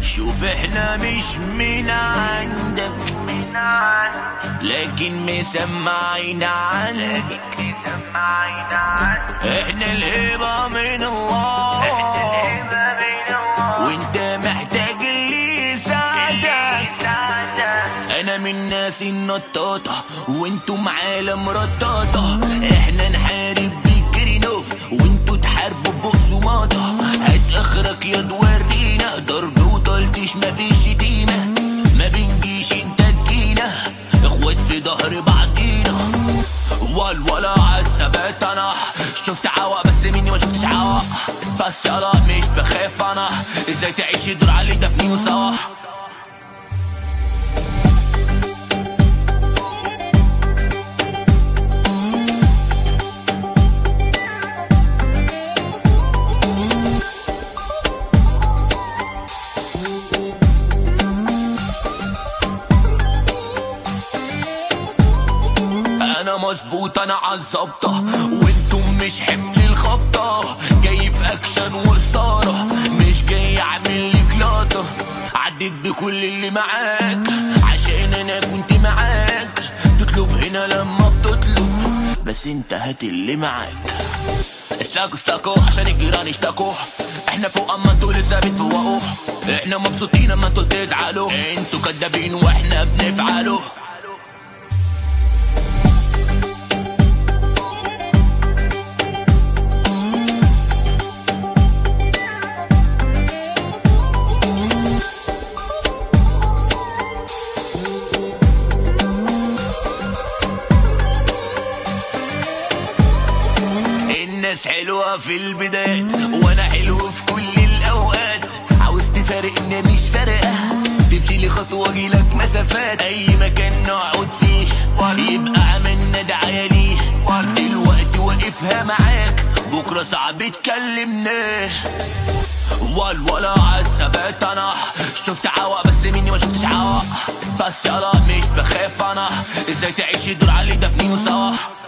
شوف احنا مش من عندك لكن مسمعين عنك احنا الهبة من الله وانت محتاج اللي يساعدك انا من ناس النطاطة وانتم عالم رطاطة احنا نحارب بكرينوف وانتوا تحاربوا بقسماطة هات اخرك يا تورينا ضرب وطلتش مفيش شتيمة ما بنجيش انت تجينا اخوات في ظهر بعضينا والولا عالثبات انا شفت عوق بس مني ما شفتش عوق بس يلا مش بخاف انا ازاي تعيش الدور علي دفني وسوا انا مظبوط انا عالظبطة وانتم مش حمل الخبطة جاي في اكشن واثارة مش جاي اعمل لك لاطة عديت بكل اللي معاك عشان انا كنت معاك تطلب هنا لما بتطلب بس انت هات اللي معاك استاكوا استاكوا عشان الجيران يشتكوا احنا فوق اما انتوا لسه بتفوقوا احنا مبسوطين اما انتوا تزعلوا انتوا كدابين واحنا بنفعلوا الناس حلوة في البدايات وانا حلو في كل الاوقات عاوز تفارقني مش فارقة تمشي لي خطوة اجيلك مسافات اي مكان نقعد فيه يبقى عملنا دعاية ليه دلوقتي واقفها معاك بكرة صعب تكلمني والولا عالثبات انا شفت عوق بس مني ما شفتش عوق بس يلا مش بخاف انا ازاي تعيش الدور علي دفني وسوا